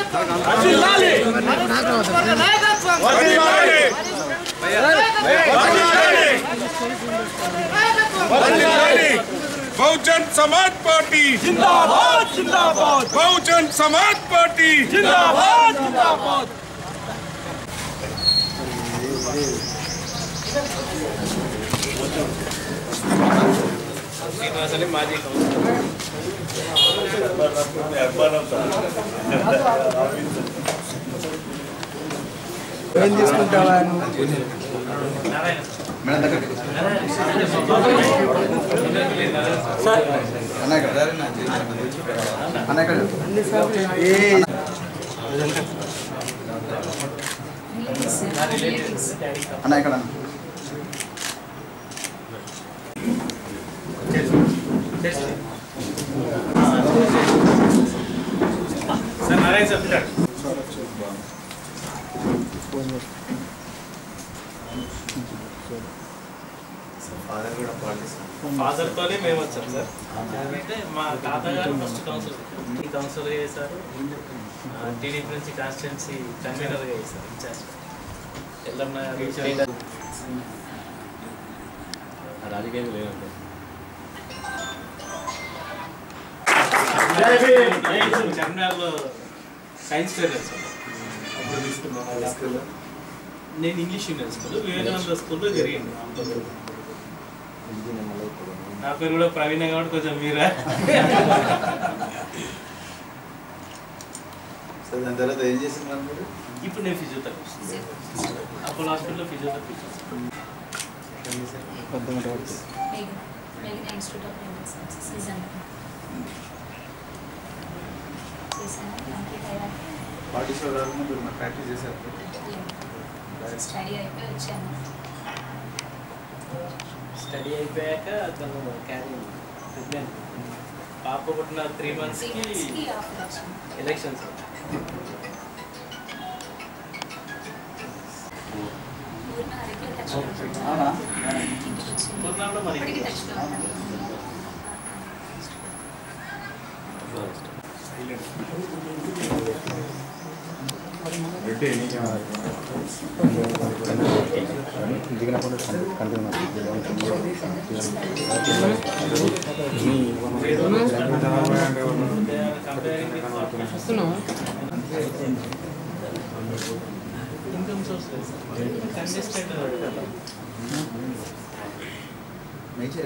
बहुजन समाज पार्टी जिंदाबाद जिंदाबाद बहुजन समाज पार्टी जिंदाबाद जिंदाबाद ఏం తీసుకుంటావా అన్న ఇక్కడ ఫాదర్ తోనే మేము వచ్చాం సార్ అంటే మా తాతగారు ఫస్ట్ కౌన్సిల్ ఈ కౌన్సిలర్ చేశారు టీడీపీ నుంచి కాన్స్టిట్యున్సీ కన్వీనర్గా చేశారు ఇన్ఛార్జ్ ఎల్లమ్మ గారు రాజకీయం లేదండి చార్మినార్లో సైన్స్ ఫేర్ సార్ అప్పుడు తీసుకున్నాను నేను ఇంగ్లీష్ యూనియన్ స్కూల్ వివేకానంద స్కూల్లో జరిగింది నా పేరు కూడా ప్రవీణ కాబట్టి కొంచెం మీరా సార్ దాని తర్వాత ఏం చేస్తున్నారు మీరు ఇప్పుడు నేను ఫిజియోథెరపిస్ట్ అపోలో హాస్పిటల్లో physiotherapist Megan Institute of Medical Sciences, Susan. చేశాను కంప్లీట్ అయ్యాక పార్టీస్లో రాకుండా మీరు మరి ప్రాక్టీస్ చేశారు స్టడీ అయిపోయి వచ్చాను స్టడీ అయిపోయాక తను క్యారీ ప్రెగ్నెంట్ పాప పుట్టిన త్రీ త్రీ మంత్స్కి మంత్స్కి ఆఫర్ వచ్చింది ఎలక్షన్స్ పూర్ణ రెగ్యులర్ టచ్లో ఉంటుంది. అవునా ఇంటికి వచ్చి పూర్ణంలో మరి ఇప్పటికీ టచ్లో ఉన్నాను కంపేరింగ్ ఇన్కమ్ సోర్స్ లేదు సార్ కంటెస్టెడ్ నేచర్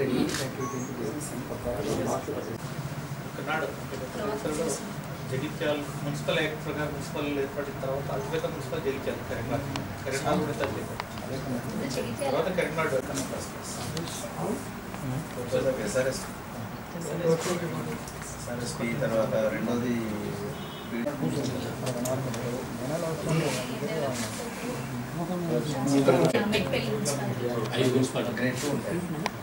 ఒకనాడు జగిత్యాల మున్సిపల్ యాక్ట్ ప్రకారం మున్సిపల్ ఏర్పడిన తర్వాత అద్భుత మున్సిపల్ జగిత్యాల కరీంనగర్ కరీంనగర్ కూడా తల్లి తర్వాత కరీంనగర్ ఎస్ఆర్ఎస్ ఎస్ఆర్ఎస్పి తర్వాత రెండోది మెట్పల్లి మున్సిపాలిటీ ఐదు మున్సిపల్ గ్రేడ్ టూ ఉంటాయి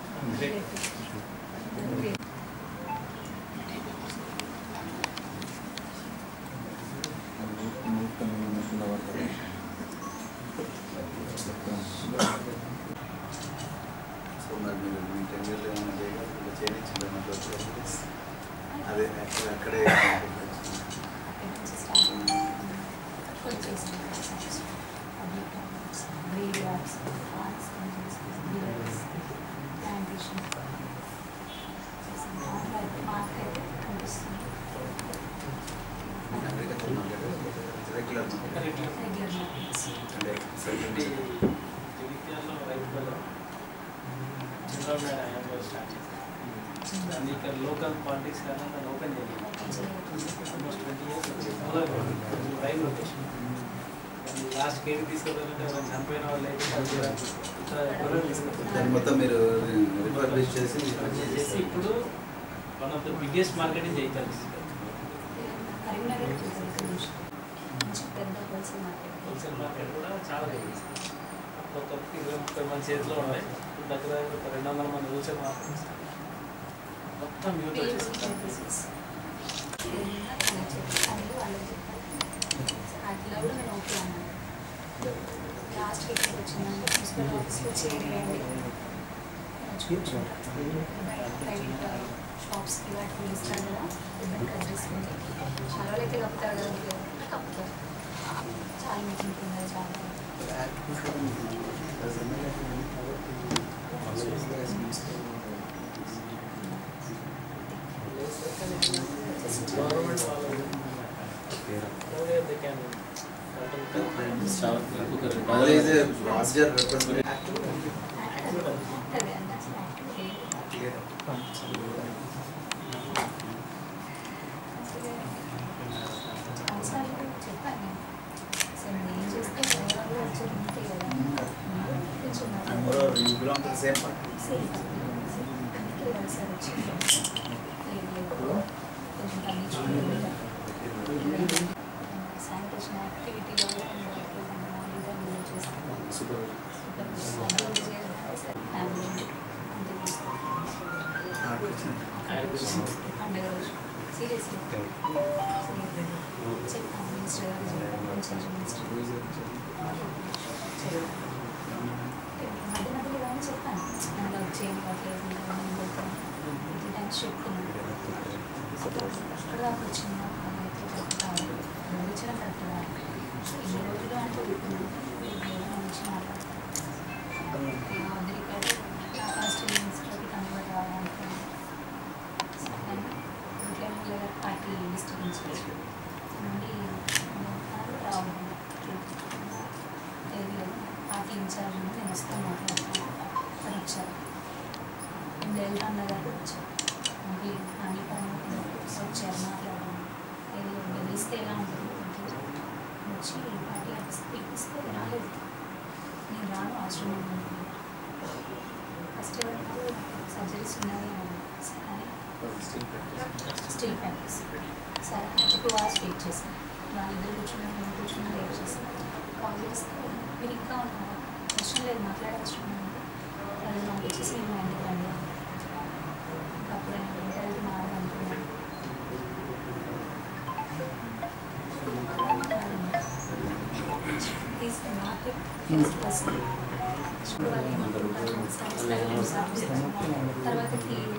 సో మరి మీరు మీ టెండర్లు ఏమైనా చేయగలరు చేయించింది అదే యాక్చువల్ అక్కడే రెగ్యులర్ అంటే సెవెంటీ జగిత్యాలలో రైతు బజార్ చంద్రబాబు నాయుడు హయాంలో స్టార్ట్ చేశారు దాన్ని ఇక్కడ లోకల్ పాలిటిక్స్ కానీ దాన్ని ఓపెన్ చేయలేదు almost twenty years prime location last care తీసుకోవాలంటే ఎవరైనా చనిపోయిన వాళ్ళు అయితే ఇతర ఎవరైనా తీసుకుంటారు దాన్ని మొత్తం మీరు రిఫర్బిష్ చేసి చేసి ఇప్పుడు one of the biggest market in జైతాల్ కరీంనగర్ మంచి పెద్ద హోల్సేల్ మార్కెట్ హోల్సేల్ మార్కెట్ కూడా చాలా పెరిగింది ఒక్కొక్కరికి ఇరవై ముప్పై మంది చేతిలో ఉన్నాయి ఇప్పుడు దగ్గర దగ్గర ఒక రెండు వందల మంది హోల్సేల్ మార్కెట్ మొత్తం యూత్ వచ్చేసి అట్లా కూడా నేను ఓకే అన్నాను లాస్ట్ ఇక్కడికి వచ్చిందంటే ప్రిన్సిపల్ ఆఫీస్లో చేరేయండి ప్రైవేట్ షాప్స్కి వాటికి ఇస్తాను కదా ఇబ్బంది కలిగిస్తుంది చాలా అయితే కప్తారు కదా మీరు తప్పుతుంది చాలా మీటింగ్ ఉన్నాయి చాలా గవర్నమెంట్ వాళ్ళు Nowadays they can Mother is a larger representative. Active అండి అసలు యాక్టివ్ చాలాసార్లు చెప్పాను నేను అసలు నేను చేస్తే ఎవరో వచ్చి ఉంటే కదా కొంచెం And moreover, you belong to the same party. Same అందుకే కదా సార్ వచ్చింది లేదు లేదు కొంచెం తగ్గించుకుంటే శానిటేషన్ యాక్టివిటీలో చేస్తాను Super. ఫ్యామిలీ పండుగ రోజు సీరియస్లీ చెప్పాను మినిస్టర్ గారు చెప్పాను మినిస్టర్ మధ్య మధ్యలో కానీ చెప్పాను నాకు వచ్చేయండి అట్లేదు టైమ్స్ చెప్తున్నాను అక్కడ దాకా వచ్చింది వచ్చిన కరెక్ట్ ఎన్ని రోజులు అంటే వచ్చి మాట్లాడతాను అందరికీ నా ఫస్ట్ మినిస్టర్కి కన్వర్ట్ కావాలనుకున్నాను ముఖ్యంగా పార్టీ డిస్టర్బెన్స్ నుండి రావడం పార్టీ ఇన్ఛార్జ్ నుండి నేను వస్తాను మాట్లాడుతున్నాను అని వచ్చారు నేను వెళ్తాను గారు వచ్చారు మళ్ళీ అన్ని పనులు వచ్చారు మాట్లాడడం ఏదో గెలిస్తే ఎలా ఉంటుంది వచ్చి పార్టీ ఆఫీస్ పిలిపిస్తే రాలేదు నేను రాను ఆశ్రమం ఫస్ట్ వరకు సర్జరీస్ ఉన్నాయి అని స్టిల్ ప్రాక్టీస్ సరే టూ అవర్స్ వెయిట్ చేశాను వాళ్ళిద్దరు కూర్చున్నారు నేను కూర్చున్నా వెయిట్ చేశాను కాల్ చేస్తే మీరు ఇంకా ఉన్నారు అవసరం లేదు మాట్లాడే అవసరం ఉంది వాళ్ళు నాకు వచ్చేసి నేను మా ఇంటికి రండి ఇంకా అప్పుడు నేను ఇంటర్వ్యూకి మారాలనుకున్నాను is the market first person వాళ్ళు ఏమనుకుంటారు తర్వాత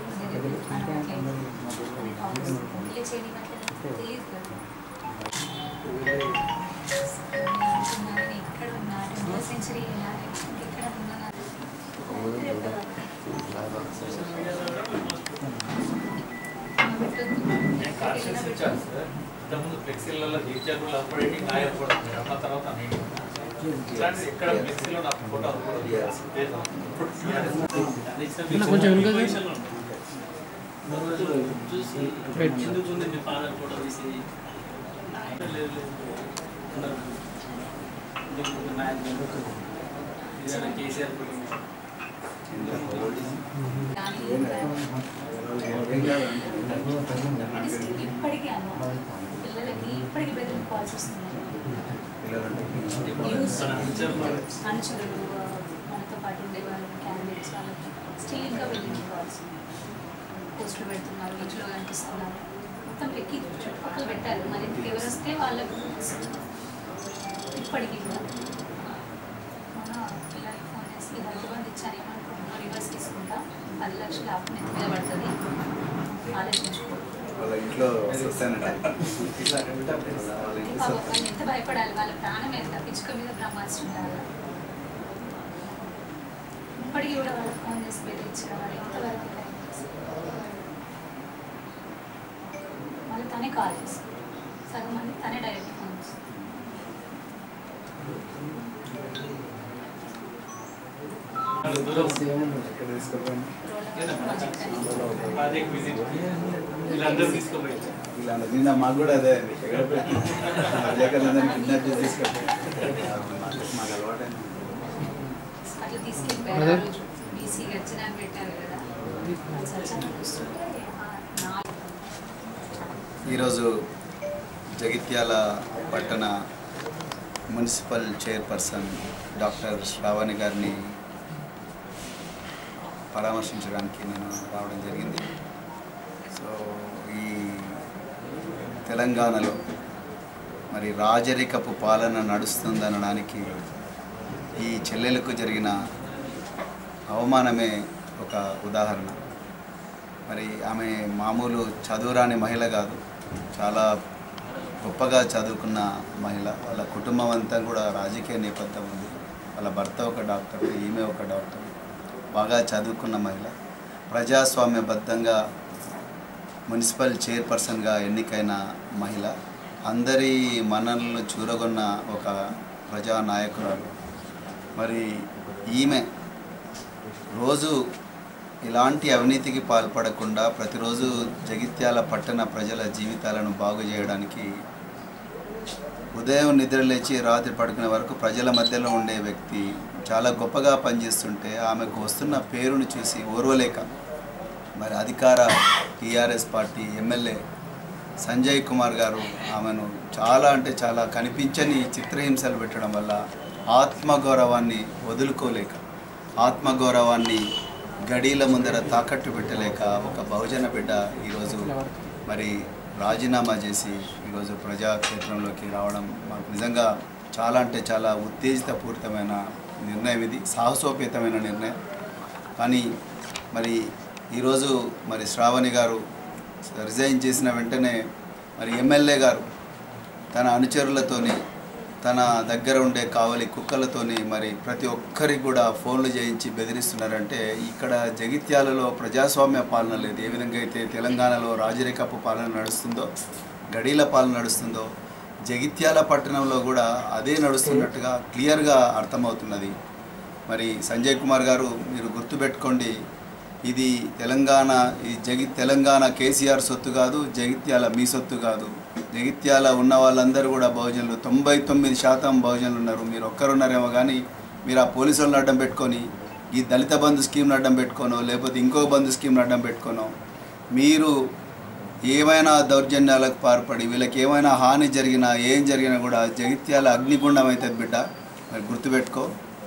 ఇలా చేయడానికి తెలియదు కదా నేను ఎక్కడ ఉన్నా ట్వంటీ సెంచరీ ఎక్కడ ఉన్నా కాన్షియస్ ఇచ్చారు సార్ ఇంతకుముందు ఫ్లెక్సీలలో టీచర్లు ఆపరేటింగ్ ఆయన కూడా అన్న తర్వాత నేను ఇట్లాంటిది ఎక్కడ ఫ్లెక్సీలో నాకు ఫోటో అది కూడా లేదు. ఇప్పుడు కొంచెం చూసి ఎందుకు ఉంది మీ ఫాదర్ ఫోటో తీసి లేదు లేదు ఉన్నారు. ఎందుకు ఉంది మేనేజ్మెంట్ ఇదేనా కేసీఆర్ ఫోటో ఇప్పటికీ అన్న పిల్లలకి ఇప్పటికీ బెదిరింపాల్సి వస్తుంది యూస్ అనుచరులు మనతో పాటు ఉండే వాళ్ళు క్యాండిడేట్స్ వాళ్ళకి స్టీల్గా బెదిరించుకోవాల్సి పోస్టులు పెడుతున్నారు ఇంట్లో కనిపిస్తున్నారు మొత్తం పెక్కి చుట్టుపక్కల పెట్టారు మరి ఎవరు వస్తే వాళ్ళకు ఇప్పటికీ కూడా మొన్న పిల్లలకి ఫోన్ చేసి రైతు బంధు ఇచ్చాను ఏమనుకుంటున్నా రివర్స్ తీసుకుంటా పది లక్షలు ఆపు నెత్తి మీద పడుతుంది ఆలోచించుకో వాళ్ళ ఇంట్లో వస్తానంట వాళ్ళ ఇంట్లో పాపం వాళ్ళు ఎంత భయపడాలి వాళ్ళ ప్రాణం ఎంత పిచ్చుక మీద బ్రహ్మాస్త్రం ఉండాలి ఇప్పటికీ కూడా వాళ్ళకి ఫోన్ చేసి బెదిరించడం వాళ్ళు ఎంతవరకు టైం వాళ్ళు తనే కాల్ చేస్తారు సగం మంది తనే డైరెక్ట్ ఫోన్ చేస్తారు దూరం ఎక్కడ తీసుకోపోయినా ప్రాజెక్ట్ అని ప్రాజెక్ట్ విజిట్ వీళ్ళందరూ తీసుకోపోయి ఇలా నిన్న మాకు కూడా అదే అండి విలేకరులందరినీ కిడ్నాప్ చేసి తీసుకెళ్ళి మాకు మాకు అలవాటైంది అట్లా తీసుకెళ్ళిపోయారు ఆ రోజు బీసీ గర్జనాన్ని పెట్టారు కదా వాళ్ళు సత్యాన్ని చూస్తుంటే ఆ నా ఈరోజు జగిత్యాల పట్టణ మున్సిపల్ చైర్పర్సన్ డాక్టర్ శ్రావణి గారిని పరామర్శించడానికి నేను రావడం జరిగింది సో ఈ తెలంగాణలో మరి రాజరికపు పాలన నడుస్తుందనడానికి ఈ చెల్లెలకు జరిగిన అవమానమే ఒక ఉదాహరణ మరి ఆమె మామూలు చదువురాని మహిళ కాదు చాలా గొప్పగా చదువుకున్న మహిళ వాళ్ళ కుటుంబం అంతా కూడా రాజకీయ నేపథ్యం ఉంది వాళ్ళ భర్త ఒక డాక్టర్ ఈమె ఒక డాక్టర్ బాగా చదువుకున్న మహిళ ప్రజాస్వామ్యబద్ధంగా మున్సిపల్ చైర్పర్సన్గా ఎన్నికైన మహిళ అందరి మన్ననలు చూరగొన్న ఒక ప్రజా నాయకురాలు మరి ఈమె రోజు ఇలాంటి అవినీతికి పాల్పడకుండా ప్రతిరోజు జగిత్యాల పట్టణ ప్రజల జీవితాలను బాగు చేయడానికి ఉదయం నిద్ర లేచి రాత్రి పడుకునే వరకు ప్రజల మధ్యలో ఉండే వ్యక్తి చాలా గొప్పగా పనిచేస్తుంటే ఆమెకు వస్తున్న పేరును చూసి ఓర్వలేక మరి అధికార TRS party MLA Sanjay Kumar garu ఆమెను చాలా అంటే చాలా కనిపించని చిత్రహింసలు పెట్టడం వల్ల ఆత్మగౌరవాన్ని వదులుకోలేక ఆత్మగౌరవాన్ని గడీల ముందర తాకట్టు పెట్టలేక ఒక బహుజన బిడ్డ ఈరోజు మరి రాజీనామా చేసి ఈరోజు ప్రజాక్షేత్రంలోకి రావడం మాకు నిజంగా చాలా అంటే చాలా ఉత్తేజితపూరితమైన నిర్ణయం ఇది సాహసోపేతమైన నిర్ణయం కానీ మరి ఈరోజు మరి శ్రావణి గారు రిజైన్ చేసిన వెంటనే మరి ఎమ్మెల్యే గారు తన అనుచరులతోని తన దగ్గర ఉండే కావలి కుక్కలతోని మరి ప్రతి ఒక్కరికి కూడా ఫోన్లు చేయించి బెదిరిస్తున్నారంటే ఇక్కడ జగిత్యాలలో ప్రజాస్వామ్య పాలన లేదు ఏ విధంగా అయితే తెలంగాణలో రాజరికపు పాలన నడుస్తుందో గడీల పాలన నడుస్తుందో జగిత్యాల పట్టణంలో కూడా అదే నడుస్తున్నట్టుగా క్లియర్గా అర్థమవుతున్నది మరి సంజయ్ కుమార్ గారు మీరు గుర్తుపెట్టుకోండి ఇది తెలంగాణ ఈ జగి తెలంగాణ కేసీఆర్ సొత్తు కాదు జగిత్యాల మీ సొత్తు కాదు జగిత్యాల ఉన్న వాళ్ళందరూ కూడా బహుజనులు తొంభై తొమ్మిది శాతం బహుజనులు ఉన్నారు మీరు ఒక్కరున్నారేమో కానీ మీరు ఆ పోలీసు వాళ్ళని అడ్డం పెట్టుకొని ఈ దళిత బంధు స్కీమ్ని అడ్డం పెట్టుకోనో లేకపోతే ఇంకో బంధు స్కీమ్ని అడ్డం పెట్టుకోనో మీరు ఏమైనా దౌర్జన్యాలకు పాల్పడి వీళ్ళకి ఏమైనా హాని జరిగినా ఏం జరిగినా కూడా జగిత్యాల అగ్నిగుండం అవుతుంది బిడ్డ మరి గుర్తుపెట్టుకో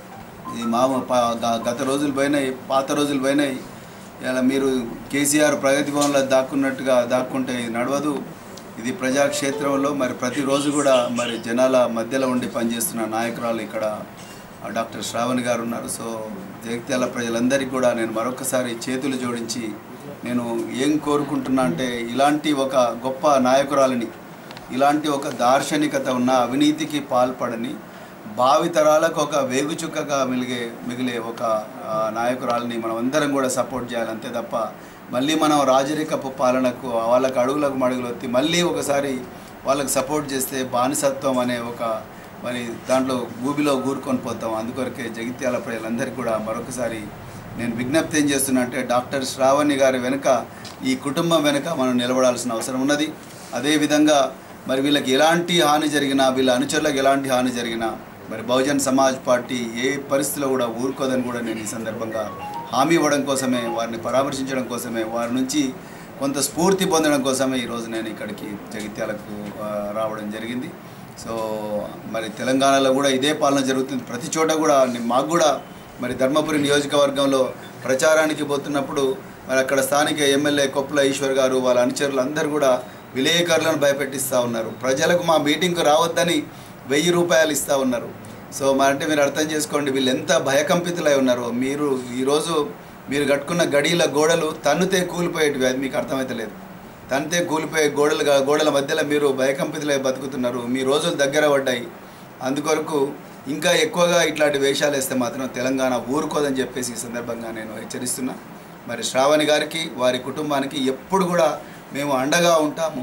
ఇది మా పా- గ- గత రోజులు పోయినాయి పాత రోజులు పోయినాయి ఇలా మీరు కేసీఆర్ ప్రగతి భవన్లో దాక్కున్నట్టుగా దాక్కుంటే ఇది నడవదు ఇది ప్రజాక్షేత్రంలో మరి ప్రతిరోజు కూడా మరి జనాల మధ్యలో ఉండి పనిచేస్తున్న నాయకురాలు ఇక్కడ ఆ, డాక్టర్ శ్రావణి గారు ఉన్నారు సో జగిత్యాల ప్రజలందరికీ కూడా నేను మరొకసారి చేతులు జోడించి నేను ఏం కోరుకుంటున్నా అంటే ఇలాంటి ఒక గొప్ప నాయకురాలిని ఇలాంటి ఒక దార్శనికత ఉన్న అవినీతికి పాల్పడని భావితరాలకు ఒక వేగుచుక్కగా మిలిగే మిగిలే ఒక ఆ, నాయకురాలని మనం అందరం కూడా సపోర్ట్ చేయాలి అంతే తప్ప మళ్ళీ మనం రాజరికపు పాలనకు వాళ్ళకు అడుగులకు మడుగులు వచ్చి మళ్ళీ ఒకసారి వాళ్ళకి సపోర్ట్ చేస్తే బానిసత్వం అనే ఒక మరి దాంట్లో గూబిలో గూరుకొని పోతాం అందుకొరకే జగిత్యాల ప్రజలందరికీ కూడా మరొకసారి నేను విజ్ఞప్తి ఏం చేస్తున్నా అంటే డాక్టర్ శ్రావణి గారి వెనుక ఈ కుటుంబం వెనుక మనం నిలబడాల్సిన అవసరం ఉన్నది అదేవిధంగా మరి వీళ్ళకి ఎలాంటి హాని జరిగినా వీళ్ళ అనుచరులకు ఎలాంటి హాని జరిగినా మరి బహుజన్ సమాజ్ పార్టీ ఏ పరిస్థితిలో కూడా ఊరుకోదని కూడా నేను ఈ సందర్భంగా హామీ ఇవ్వడం కోసమే వారిని పరామర్శించడం కోసమే వారి నుంచి కొంత స్ఫూర్తి పొందడం కోసమే ఈరోజు నేను ఇక్కడికి జగిత్యాలకు ఆ, రావడం జరిగింది సో మరి తెలంగాణలో కూడా ఇదే పాలన జరుగుతుంది ప్రతి చోట కూడా ని- మాకు కూడా మరి ధర్మపురి నియోజకవర్గంలో ప్రచారానికి పోతున్నప్పుడు మరి అక్కడ స్థానిక ఎమ్మెల్యే కొప్పుల ఈశ్వర్ గారు వాళ్ళ అనుచరులు అందరూ కూడా విలేకరులను భయపెట్టిస్తూ ఉన్నారు ప్రజలకు మా మీటింగ్కు రావద్దని వెయ్యి రూపాయలు ఇస్తూ ఉన్నారు సో మరి అంటే మీరు అర్థం చేసుకోండి వీళ్ళు ఎంత భయకంపితులై ఉన్నారో మీరు ఈరోజు మీరు కట్టుకున్న గడిల గోడలు తన్నుతే కూలిపోయేటివి అది మీకు అర్థమైతలేదు తన్నితే కూలిపోయే గోడలు గోడల మధ్యలో మీరు భయకంపితులై బతుకుతున్నారు మీ రోజులు దగ్గర పడ్డాయి అందుకొరకు ఇంకా ఎక్కువగా ఇట్లాంటి వేషాలు వేస్తే మాత్రం తెలంగాణ ఊరుకోదని చెప్పేసి ఈ సందర్భంగా నేను హెచ్చరిస్తున్నా మరి శ్రావణి గారికి వారి కుటుంబానికి ఎప్పుడు కూడా మేము అండగా ఉంటాము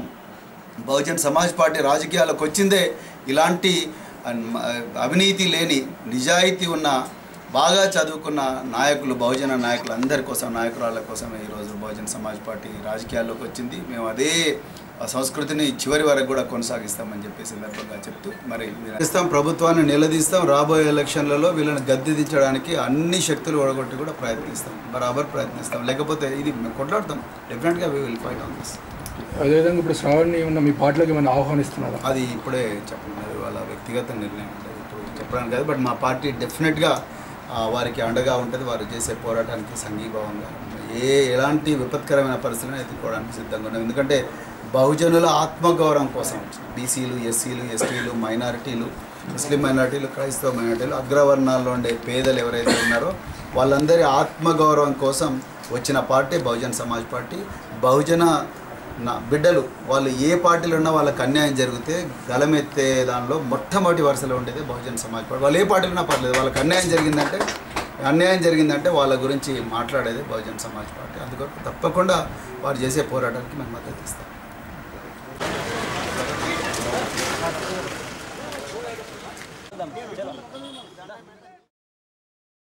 బహుజన్ సమాజ్ పార్టీ రాజకీయాలకు వచ్చిందే ఇలాంటి అన్- అవినీతి లేని నిజాయితీ ఉన్న బాగా చదువుకున్న నాయకులు బహుజన నాయకులు అందరి కోసం నాయకురాళ్ళ కోసమే ఈరోజు బహుజన సమాజ్ పార్టీ రాజకీయాల్లోకి వచ్చింది మేము అదే ఆ సంస్కృతిని చివరి వరకు కూడా కొనసాగిస్తామని చెప్పి సందర్భంగా చెప్తూ మరి ఇస్తాం ప్రభుత్వాన్ని నిలదీస్తాం రాబోయే ఎలక్షన్లలో వీళ్ళని గద్దె దించడానికి అన్ని శక్తులు ఒడగొట్టి కూడా ప్రయత్నిస్తాం బరాబర్ ప్రయత్నిస్తాం లేకపోతే ఇది మేము కొట్లాడతాం డెఫినెట్గా we will fight on this అదేవిధంగా ఇప్పుడు శ్రావణి ఉన్న మీ పార్టీలోకి ఏమైనా ఆహ్వానిస్తున్నారా అది ఇప్పుడే చెప్పండి అది వాళ్ళ వ్యక్తిగత నిర్ణయం అది ఇప్పుడు చెప్పడానికి కాదు బట్ మా పార్టీ డెఫినెట్గా ఆ, వారికి అండగా ఉంటుంది వారు చేసే పోరాటానికి సంఘీభావంగా ఏ ఎలాంటి విపత్కరమైన పరిస్థితులను ఎదుర్కోవడానికి సిద్ధంగా ఉన్నాం ఎందుకంటే బహుజనుల ఆత్మగౌరవం కోసం బీసీలు ఎస్సీలు ఎస్టీలు మైనారిటీలు ముస్లిం మైనారిటీలు క్రైస్తవ మైనారిటీలు అగ్రవర్ణాల్లో ఉండే పేదలు ఎవరైతే ఉన్నారో వాళ్ళందరి ఆత్మగౌరవం కోసం వచ్చిన పార్టీ బహుజన్ సమాజ్ పార్టీ బహుజన నా బిడ్డలు వాళ్ళు ఏ పార్టీలో ఉన్నా వాళ్ళకి అన్యాయం జరిగితే గలమెత్తే దానిలో మొట్టమొదటి వరుసలో ఉండేది బహుజన్ సమాజ్ పార్టీ వాళ్ళు ఏ పార్టీలో ఉన్నా పర్లేదు వాళ్ళకి అన్యాయం జరిగిందంటే అన్యాయం జరిగిందంటే వాళ్ళ గురించి మాట్లాడేది బహుజన్ సమాజ్ పార్టీ అందుకని తప్పకుండా వారు చేసే పోరాటానికి మేము మద్దతు ఇస్తాం